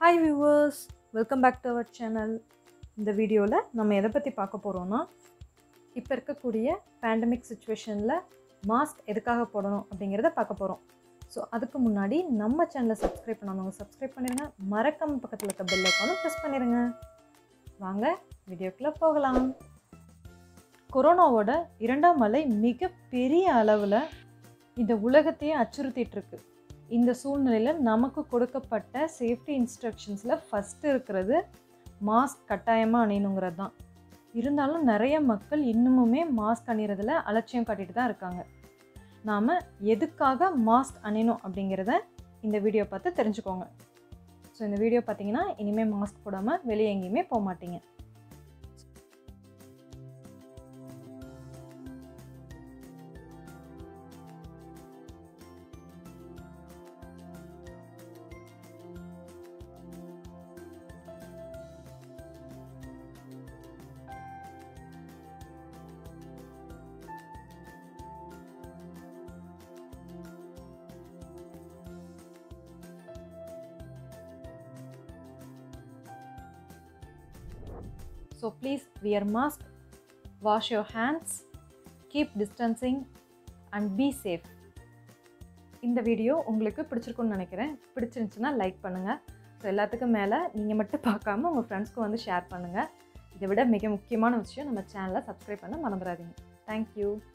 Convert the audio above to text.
hi viewers welcome back to our channel இந்த வீடியோவில் நம்ம எதை பற்றி பார்க்க போகிறோன்னா இப்போ இருக்கக்கூடிய பேண்டமிக் சுச்சுவேஷனில் மாஸ்க் எதுக்காக போடணும் அப்படிங்கிறத பார்க்க போகிறோம் ஸோ அதுக்கு முன்னாடி நம்ம சேனலை சப்ஸ்கிரைப் பண்ணாதவங்க சப்ஸ்கிரைப் பண்ணிடுங்க மறக்காம பக்கத்தில் இருக்க பெல் ஐக்கானும் ப்ரெஸ் பண்ணிடுங்க வாங்க வீடியோக்குள்ளே போகலாம் கொரோனாவோட இரண்டாம் அலை மிக பெரிய அளவில் இந்த உலகத்தையே அச்சுறுத்திட்டு இருக்கு இந்த சூழ்நிலையில் நமக்கு கொடுக்கப்பட்ட சேஃப்டி இன்ஸ்ட்ரக்ஷன்ஸில் ஃபஸ்ட்டு இருக்கிறது மாஸ்க் கட்டாயமாக அணியணுங்கிறது தான் இருந்தாலும் நிறைய மக்கள் இன்னுமுமே மாஸ்க் அணிகிறதுல அலட்சியம் காட்டிட்டு தான் இருக்காங்க நாம் எதுக்காக மாஸ்க் அணியணும் அப்படிங்கிறத இந்த வீடியோ பார்த்து தெரிஞ்சுக்கோங்க ஸோ இந்த வீடியோ பார்த்தீங்கன்னா இனிமேல் மாஸ்க் போடாமல் வெளியே எங்கேயுமே போக மாட்டீங்க so please wear mask wash your hands keep distancing and be safe இந்த வீடியோ உங்களுக்கு பிடிச்சிருக்குன்னு நினைக்கிறேன் பிடிச்சிருந்துச்சுன்னா லைக் பண்ணுங்கள் ஸோ எல்லாத்துக்கும் மேலே நீங்கள் மட்டும் பார்க்காம உங்கள் ஃப்ரெண்ட்ஸ்க்கும் வந்து ஷேர் பண்ணுங்கள் இதை விட மிக முக்கியமான விஷயம் நம்ம சேனலை சப்ஸ்கிரைப் பண்ண மறந்துடாதீங்க தேங்க்யூ